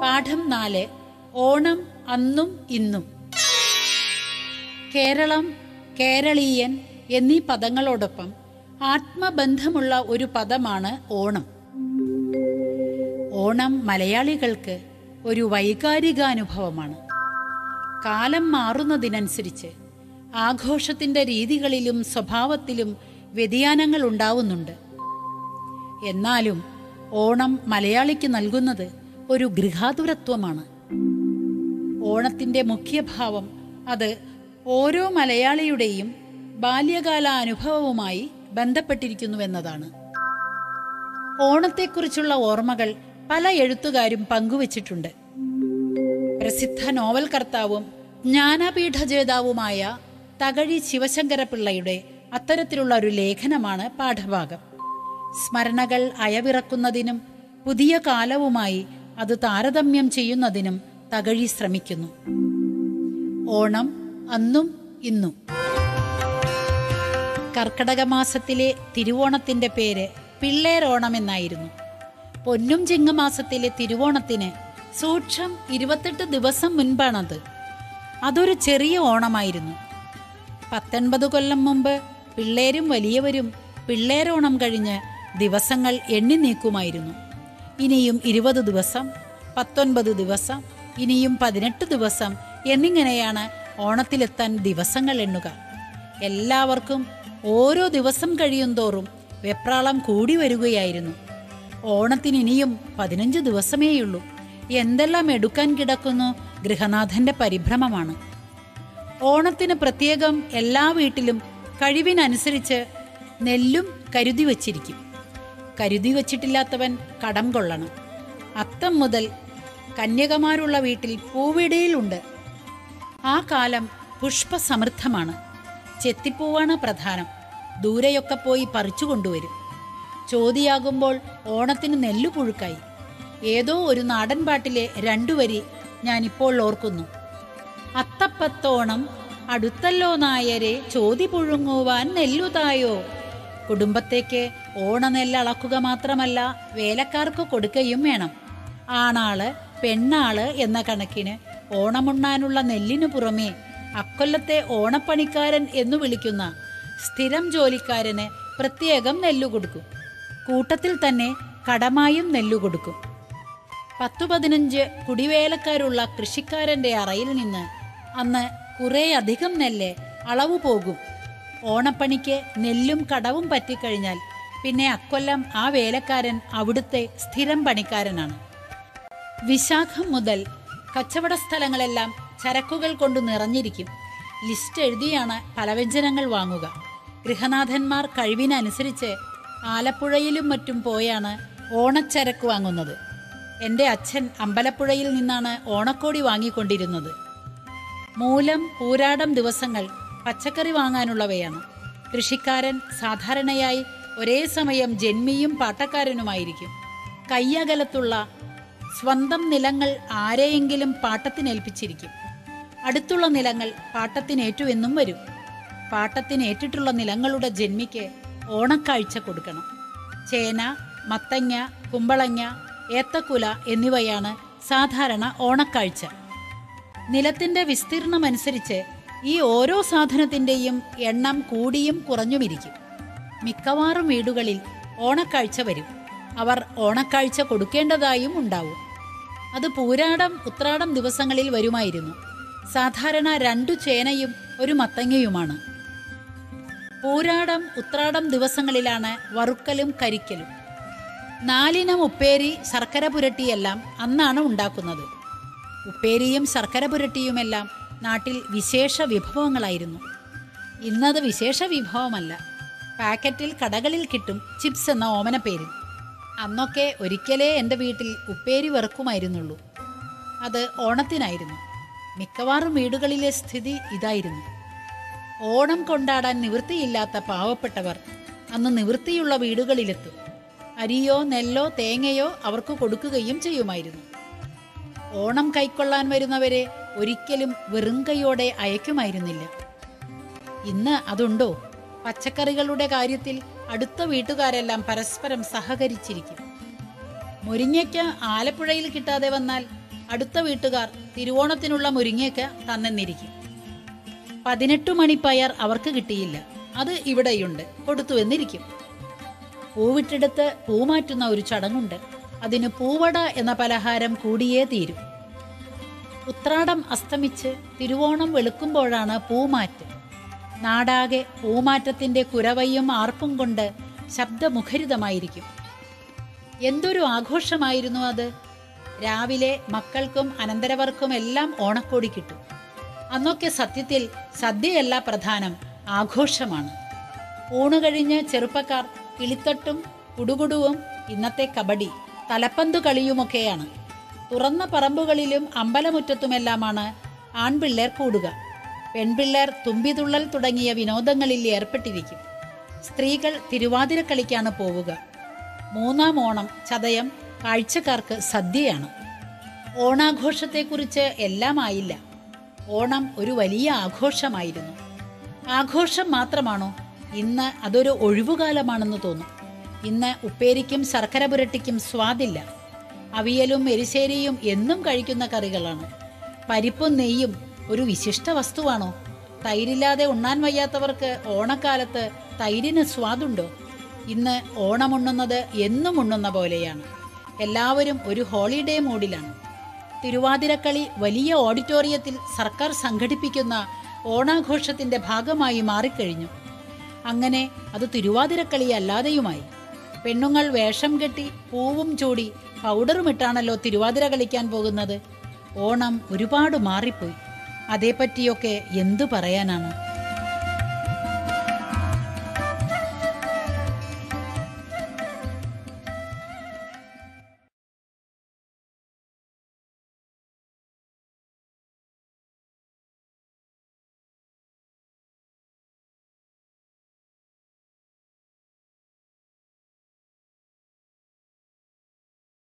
പാഠം നാല് ഓണം അന്നും ഇന്നും കേരളം കേരളീയൻ എന്നീ പദങ്ങളോടൊപ്പം ആത്മബന്ധമുള്ള ഒരു പദമാണ് ഓണം ഓണം മലയാളികൾക്ക് ഒരു വൈകാരികാനുഭവമാണ് കാലം മാറുന്നതിനനുസരിച്ച് ആഘോഷത്തിന്റെ രീതികളിലും സ്വഭാവത്തിലും വ്യതിയാനങ്ങൾ ഉണ്ടാവുന്നുണ്ട് എന്നാലും ഓണം മലയാളിക്ക് നൽകുന്നത് ഒരു ഗൃഹാതുരത്വമാണ് ഓണത്തിന്റെ മുഖ്യഭാവം അത് ഓരോ മലയാളിയുടെയും ബാല്യകാല അനുഭവവുമായി ബന്ധപ്പെട്ടിരിക്കുന്നുവെന്നതാണ് ഓണത്തെക്കുറിച്ചുള്ള ഓർമ്മകൾ പല എഴുത്തുകാരും പങ്കുവച്ചിട്ടുണ്ട് പ്രസിദ്ധ നോവൽ കർത്താവും ജ്ഞാനപീഠ ജേതാവുമായ തകഴി ശിവശങ്കരപിള്ളയുടെ അത്തരത്തിലുള്ള ഒരു ലേഖനമാണ് പാഠഭാഗം സ്മരണകൾ അയവിറക്കുന്നതിനും പുതിയ കാലവുമായി അത് താരതമ്യം ചെയ്യുന്നതിനും തകഴി ശ്രമിക്കുന്നു ഓണം അന്നും ഇന്നും കർക്കടക മാസത്തിലെ തിരുവോണത്തിന്റെ പേര് പിള്ളേരോണം എന്നായിരുന്നു പൊന്നും ചിങ്ങമാസത്തിലെ തിരുവോണത്തിന് സൂക്ഷം ഇരുപത്തെട്ട് ദിവസം മുൻപാണത് അതൊരു ചെറിയ ഓണമായിരുന്നു പത്തൊൻപത് കൊല്ലം മുമ്പ് പിള്ളേരും വലിയവരും പിള്ളേരോണം കഴിഞ്ഞ് ദിവസങ്ങൾ എണ്ണി നീക്കുമായിരുന്നു ഇനിയും ഇരുപത് ദിവസം പത്തൊൻപത് ദിവസം ഇനിയും പതിനെട്ട് ദിവസം എന്നിങ്ങനെയാണ് ഓണത്തിലെത്താൻ ദിവസങ്ങൾ എണ്ണുക എല്ലാവർക്കും ഓരോ ദിവസം കഴിയുന്തോറും വെപ്രാളം കൂടി വരികയായിരുന്നു ഓണത്തിന് ഇനിയും പതിനഞ്ച് ദിവസമേയുള്ളൂ എന്തെല്ലാം എടുക്കാൻ കിടക്കുന്നു ഗൃഹനാഥന്റെ പരിഭ്രമമാണ് ഓണത്തിന് പ്രത്യേകം എല്ലാ വീട്ടിലും കഴിവിനനുസരിച്ച് നെല്ലും കരുതി വച്ചിരിക്കും കരുതി വച്ചിട്ടില്ലാത്തവൻ കടം കൊള്ളണം അത്തം മുതൽ കന്യകമാരുള്ള വീട്ടിൽ പൂവിടയിലുണ്ട് ആ കാലം പുഷ്പസമൃദ്ധമാണ് ചെത്തിപ്പൂവാണ് പ്രധാനം ദൂരെയൊക്കെ പോയി പറിച്ചു കൊണ്ടുവരും ചോതിയാകുമ്പോൾ ഓണത്തിന് നെല്ലു പുഴുക്കായി ഏതോ ഒരു നാടൻ പാട്ടിലെ രണ്ടു വരി ഞാനിപ്പോൾ ഓർക്കുന്നു അത്തപ്പത്തോണം അടുത്തല്ലോ നായരെ ചോതി പുഴുങ്ങുവാൻ നെല്ലുതായോ കുടുംബത്തേക്ക് ഓണനെല്ല് അളക്കുക മാത്രമല്ല വേലക്കാർക്ക് കൊടുക്കുകയും വേണം ആണാള് പെണ്ണാള് എന്ന കണക്കിന് ഓണമുണ്ണാനുള്ള നെല്ലിനു പുറമേ അക്കൊല്ലത്തെ ഓണപ്പണിക്കാരൻ എന്നു വിളിക്കുന്ന സ്ഥിരം ജോലിക്കാരന് പ്രത്യേകം നെല്ലു കൊടുക്കും കൂട്ടത്തിൽ തന്നെ കടമായും നെല്ലു കൊടുക്കും പത്തു പതിനഞ്ച് കുടിവേലക്കാരുള്ള കൃഷിക്കാരന്റെ അറയിൽ നിന്ന് അന്ന് കുറേ അധികം നെല്ല് അളവ് പോകും ഓണപ്പണിക്ക് നെല്ലും കടവും പറ്റിക്കഴിഞ്ഞാൽ പിന്നെ അക്കൊല്ലം ആ വേലക്കാരൻ അവിടുത്തെ സ്ഥിരം പണിക്കാരനാണ് വിശാഖം മുതൽ കച്ചവട സ്ഥലങ്ങളെല്ലാം ചരക്കുകൾ കൊണ്ട് നിറഞ്ഞിരിക്കും ലിസ്റ്റ് എഴുതിയാണ് പലവ്യഞ്ജനങ്ങൾ വാങ്ങുക ഗൃഹനാഥന്മാർ കഴിവിനനുസരിച്ച് ആലപ്പുഴയിലും മറ്റും പോയാണ് ഓണച്ചരക്ക് വാങ്ങുന്നത് എൻ്റെ അച്ഛൻ അമ്പലപ്പുഴയിൽ നിന്നാണ് ഓണക്കോടി വാങ്ങിക്കൊണ്ടിരുന്നത് മൂലം പൂരാടം ദിവസങ്ങൾ പച്ചക്കറി വാങ്ങാനുള്ളവയാണ് കൃഷിക്കാരൻ സാധാരണയായി ഒരേ സമയം ജന്മിയും പാട്ടക്കാരനുമായിരിക്കും കയ്യകലത്തുള്ള സ്വന്തം നിലങ്ങൾ ആരെയെങ്കിലും പാട്ടത്തിനേൽപ്പിച്ചിരിക്കും അടുത്തുള്ള നിലങ്ങൾ പാട്ടത്തിനേറ്റു എന്നും വരും പാട്ടത്തിനേറ്റിട്ടുള്ള നിലങ്ങളുടെ ജന്മിക്ക് ഓണക്കാഴ്ച കൊടുക്കണം ചേന മത്തങ്ങ കുമ്പളങ്ങ ഏത്തക്കുല എന്നിവയാണ് സാധാരണ ഓണക്കാഴ്ച നിലത്തിന്റെ വിസ്തീർണമനുസരിച്ച് ഈ ഓരോ സാധനത്തിന്റെയും എണ്ണം കൂടിയും കുറഞ്ഞുമിരിക്കും മിക്കവാറും വീടുകളിൽ ഓണക്കാഴ്ച വരും അവർ ഓണക്കാഴ്ച കൊടുക്കേണ്ടതായും ഉണ്ടാവും അത് പൂരാടം ഉത്രാടം ദിവസങ്ങളിൽ വരുമായിരുന്നു സാധാരണ രണ്ടു ചേനയും ഒരു മത്തങ്ങയുമാണ് പൂരാടം ഉത്രാടം ദിവസങ്ങളിലാണ് വറുക്കലും കരിക്കലും നാലിനം ഉപ്പേരി ശർക്കര പുരട്ടിയെല്ലാം അന്നാണ് ഉണ്ടാക്കുന്നത് ഉപ്പേരിയും ശർക്കര പുരട്ടിയുമെല്ലാം നാട്ടിൽ വിശേഷ വിഭവങ്ങളായിരുന്നു ഇന്നത് വിശേഷ വിഭവമല്ല പാക്കറ്റിൽ കടകളിൽ കിട്ടും ചിപ്സ് എന്ന ഓമന പേരിൽ അന്നൊക്കെ ഒരിക്കലേ എൻ്റെ വീട്ടിൽ ഉപ്പേരി വെറുക്കുമായിരുന്നുള്ളൂ അത് ഓണത്തിനായിരുന്നു മിക്കവാറും വീടുകളിലെ സ്ഥിതി ഇതായിരുന്നു ഓണം കൊണ്ടാടാൻ നിവൃത്തിയില്ലാത്ത പാവപ്പെട്ടവർ അന്ന് നിവൃത്തിയുള്ള വീടുകളിലെത്തും അരിയോ നെല്ലോ തേങ്ങയോ അവർക്ക് കൊടുക്കുകയും ചെയ്യുമായിരുന്നു ഓണം കൈക്കൊള്ളാൻ വരുന്നവരെ ഒരിക്കലും വെറും കൈയോടെ അയക്കുമായിരുന്നില്ല ഇന്ന് അതുണ്ടോ പച്ചക്കറികളുടെ കാര്യത്തിൽ അടുത്ത വീട്ടുകാരെല്ലാം പരസ്പരം സഹകരിച്ചിരിക്കും മുരിങ്ങയ്ക്ക് ആലപ്പുഴയിൽ കിട്ടാതെ വന്നാൽ അടുത്ത വീട്ടുകാർ തിരുവോണത്തിനുള്ള മുരിങ്ങയ്ക്ക തന്നെന്നിരിക്കും പതിനെട്ട് മണി പയർ അവർക്ക് കിട്ടിയില്ല അത് ഇവിടെയുണ്ട് കൊടുത്തു എന്നിരിക്കും പൂവിട്ടെടുത്ത് പൂമാറ്റുന്ന ഒരു ചടങ്ങുണ്ട് അതിന് പൂവട എന്ന പലഹാരം കൂടിയേ തീരും ഉത്രാടം അസ്തമിച്ച് തിരുവോണം വെളുക്കുമ്പോഴാണ് പൂമാറ്റ് നാടാകെ പൂമാറ്റത്തിന്റെ കുരവയും ആർപ്പും കൊണ്ട് ശബ്ദമുഖരിതമായിരിക്കും എന്തൊരു ആഘോഷമായിരുന്നു അത് രാവിലെ മക്കൾക്കും അനന്തരവർക്കും എല്ലാം ഓണക്കോടി കിട്ടും അന്നൊക്കെ സത്യത്തിൽ സദ്യയല്ല പ്രധാനം ആഘോഷമാണ് ഊണ് കഴിഞ്ഞ് ചെറുപ്പക്കാർ കിളിത്തട്ടും കുടുകുടുവും ഇന്നത്തെ കബഡി തലപ്പന്ത് കളിയുമൊക്കെയാണ് തുറന്ന പറമ്പുകളിലും അമ്പലമുറ്റത്തുമെല്ലാമാണ് ആൺപിള്ളേർ കൂടുക പെൺപിള്ളേർ തുമ്പിതുള്ളൽ തുടങ്ങിയ വിനോദങ്ങളിൽ ഏർപ്പെട്ടിരിക്കും സ്ത്രീകൾ തിരുവാതിര കളിക്കാണ് പോവുക മൂന്നാം ഓണം ചതയം കാഴ്ചക്കാർക്ക് സദ്യയാണ് ഓണാഘോഷത്തെക്കുറിച്ച് എല്ലാം ആയില്ല ഓണം ഒരു വലിയ ആഘോഷമായിരുന്നു ആഘോഷം മാത്രമാണോ ഇന്ന് അതൊരു ഒഴിവുകാലമാണെന്ന് തോന്നും ഇന്ന് ഉപ്പേരിക്കും ശർക്കര പുരട്ടിക്കും സ്വാദില്ല അവിയലും എരിശ്ശേരിയും എന്നും കഴിക്കുന്ന കറികളാണ് പരിപ്പും നെയ്യും ഒരു വിശിഷ്ട വസ്തുവാണോ തൈരില്ലാതെ ഉണ്ണാൻ വയ്യാത്തവർക്ക് ഓണക്കാലത്ത് തൈരിന് സ്വാദുണ്ടോ ഇന്ന് ഓണമുണ്ണുന്നത് എന്നും ഉണ്ണുന്ന പോലെയാണ് എല്ലാവരും ഒരു ഹോളിഡേ മൂഡിലാണ് തിരുവാതിരക്കളി വലിയ ഓഡിറ്റോറിയത്തിൽ സർക്കാർ സംഘടിപ്പിക്കുന്ന ഓണാഘോഷത്തിന്റെ ഭാഗമായി മാറിക്കഴിഞ്ഞു അങ്ങനെ അത് തിരുവാതിരക്കളി അല്ലാതെയുമായി പെണ്ണുങ്ങൾ വേഷം കെട്ടി പൂവും ചൂടി പൗഡറും ഇട്ടാണല്ലോ തിരുവാതിര കളിക്കാൻ പോകുന്നത് ഓണം ഒരുപാട് മാറിപ്പോയി അതേപ്പറ്റിയൊക്കെ എന്തു പറയാനാണ്